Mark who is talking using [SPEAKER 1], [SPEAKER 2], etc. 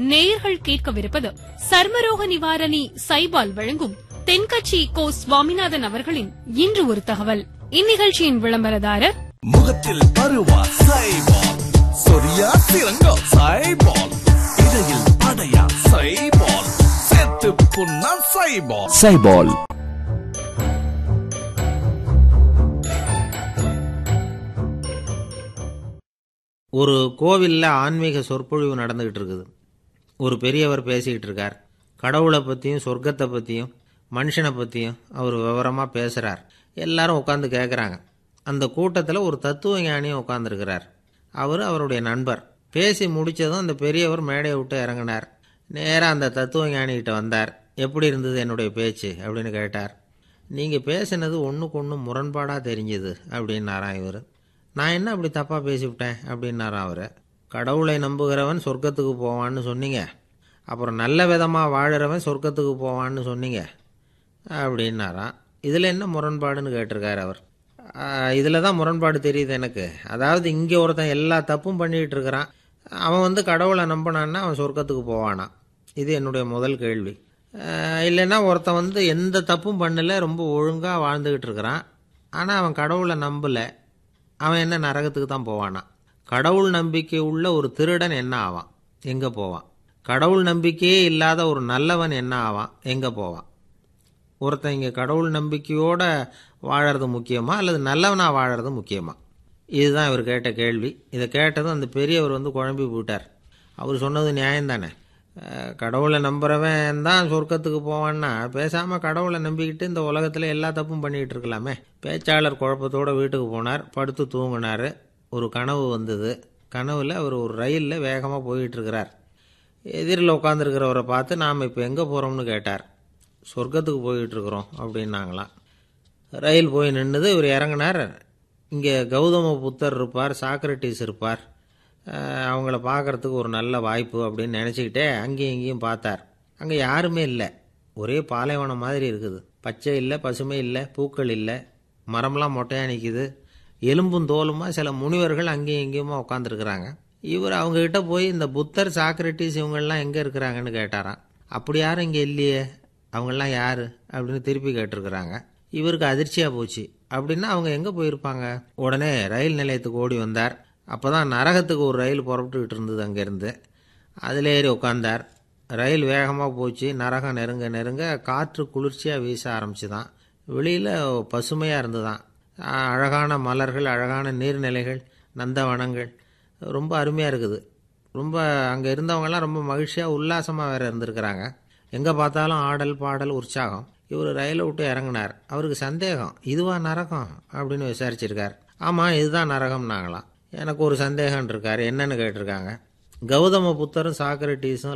[SPEAKER 1] நேயர்கள் கேட்கவிருப்பது சர்மரோக நிவாரணி சைபால் வழங்கும் தென்கட்சி கோ சுவாமிநாதன் அவர்களின் இன்று ஒரு தகவல் இந்நிகழ்ச்சியின் விளம்பரதாரர்
[SPEAKER 2] முகத்தில் பருவா சைபால் சொரியா சிறங்கா சைபால் இடையில் படையா சைபால் செத்து புண்ணா சைபால்
[SPEAKER 3] சைபால்
[SPEAKER 4] ஒரு கோவிலில் ஆன்மீக சொற்பொழிவு நடந்துகிட்டு இருக்குது ஒரு பெரியவர் பேசிக்கிட்டு இருக்கார் கடவுளை பற்றியும் சொர்க்கத்தை பற்றியும் மனுஷனை பற்றியும் அவர் விவரமாக பேசுகிறார் எல்லாரும் உட்காந்து கேட்குறாங்க அந்த கூட்டத்தில் ஒரு தத்துவ ஞானியும் உட்காந்துருக்கிறார் அவர் அவருடைய நண்பர் பேசி முடித்ததும் அந்த பெரியவர் மேடையை விட்டு இறங்கினார் நேராக அந்த தத்துவ ஞானிகிட்ட வந்தார் எப்படி இருந்தது என்னுடைய பேச்சு அப்படின்னு கேட்டார் நீங்கள் பேசினது ஒன்றுக்கு ஒன்று முரண்பாடாக தெரிஞ்சுது அப்படின்னாராம் இவர் நான் என்ன அப்படி தப்பாக பேசிவிட்டேன் அப்படின்னாராம் அவர் கடவுளை நம்புகிறவன் சொர்க்கத்துக்கு போவான்னு சொன்னீங்க அப்புறம் நல்ல விதமாக வாழுறவன் சொர்க்கத்துக்கு போவான்னு சொன்னீங்க அப்படின்னாராம் இதில் என்ன முரண்பாடுன்னு கேட்டிருக்கார் அவர் இதில் தான் முரண்பாடு தெரியுது எனக்கு அதாவது இங்கே ஒருத்தன் எல்லா தப்பும் பண்ணிகிட்டு இருக்கிறான் அவன் வந்து கடவுளை நம்பினான்னா அவன் சொர்க்கத்துக்கு போவானா இது என்னுடைய முதல் கேள்வி ஆஹ் இல்லைன்னா ஒருத்தன் வந்து எந்த தப்பும் பண்ணல ரொம்ப ஒழுங்காக வாழ்ந்துக்கிட்டு இருக்கிறான் ஆனால் அவன் கடவுளை நம்பலை அவன் என்ன நரகத்துக்கு தான் போவானா கடவுள் நம்பிக்கை உள்ள ஒரு திருடன் என்ன ஆவான் எங்கே போவான் கடவுள் நம்பிக்கையே இல்லாத ஒரு நல்லவன் என்ன ஆவான் எங்கே போவான் ஒருத்தன் இங்கே கடவுள் நம்பிக்கையோட வாழறது முக்கியமா அல்லது நல்லவனாக வாழறது முக்கியமா இதுதான் இவர் கேட்ட கேள்வி இதை கேட்டதும் அந்த பெரியவர் வந்து குழம்பி போயிட்டார் அவர் சொன்னது நியாயம் தானே அஹ் கடவுளை நம்புறவன் தான் சொர்க்கத்துக்கு போவான்னா பேசாமல் கடவுளை நம்பிக்கிட்டு இந்த உலகத்தில் எல்லா தப்பும் பண்ணிகிட்டு இருக்கலாமே பேச்சாளர் குழப்பத்தோடு வீட்டுக்கு போனார் படுத்து தூங்கினார் ஒரு கனவு வந்தது கனவில் அவர் ஒரு ரயிலில் வேகமாக போயிட்டு இருக்கிறார் எதிரில் உட்காந்துருக்கிறவரை பார்த்து நாம் இப்போ எங்கே போகிறோம்னு கேட்டார் சொர்க்கத்துக்கு போயிட்டு இருக்கிறோம் அப்படின்னாங்களாம் ரயில் போய் நின்றுது இவர் இறங்கினார் இங்கே கௌதம புத்தர் இருப்பார் சாக்ரட்டிஸ் இருப்பார் அஹ் அவங்கள பார்க்கறதுக்கு ஒரு நல்ல வாய்ப்பு அப்படின்னு நினச்சிக்கிட்டே அங்கேயும் இங்கேயும் பார்த்தார் அங்கே யாருமே இல்லை ஒரே பாலைவனம் மாதிரி இருக்குது பச்சை இல்லை பசுமை இல்லை பூக்கள் இல்லை மரம்லாம் மொட்டையாக நிற்கிது எலும்பும் தோலுமா சில முனிவர்கள் அங்கேயும் இங்கேயுமா உட்காந்துருக்குறாங்க இவர் அவங்கக்கிட்ட போய் இந்த புத்தர் சாக்ரட்டிஸ் இவங்கெல்லாம் எங்கே இருக்கிறாங்கன்னு கேட்டாராம் அப்படி யாரும் இங்கே இல்லையே அவங்கெல்லாம் யார் அப்படின்னு திருப்பி கேட்டிருக்கிறாங்க இவருக்கு அதிர்ச்சியாக போச்சு அப்படின்னா அவங்க எங்கே போயிருப்பாங்க உடனே ரயில் நிலையத்துக்கு ஓடி வந்தார் அப்போ தான் நரகத்துக்கு ஒரு ரயில் புறப்பட்டுக்கிட்டு இருந்தது அங்கேருந்து அதில் ஏறி உட்காந்தார் ரயில் வேகமாக போச்சு நரகம் நெருங்க நெருங்க காற்று குளிர்ச்சியாக வீச ஆரம்பிச்சுதான் வெளியில் பசுமையாக இருந்துதான் ஆஹ் அழகான மலர்கள் அழகான நீர்நிலைகள் நந்தவனங்கள் ரொம்ப அருமையாக இருக்குது ரொம்ப அங்கே இருந்தவங்கெல்லாம் ரொம்ப மகிழ்ச்சியாக உல்லாசமாக வேறு இருந்திருக்கிறாங்க எங்கே பார்த்தாலும் ஆடல் பாடல் உற்சாகம் இவர் ரயிலை விட்டு இறங்கினார் அவருக்கு சந்தேகம் இதுவா நரகம் அப்படின்னு விசாரிச்சிருக்கார் ஆமாம் இதுதான் நரகம்னாங்களாம் எனக்கு ஒரு சந்தேகம் இருக்கார் என்னன்னு கேட்டிருக்காங்க கௌதம புத்தரும் சாக்ரட்டீஸும்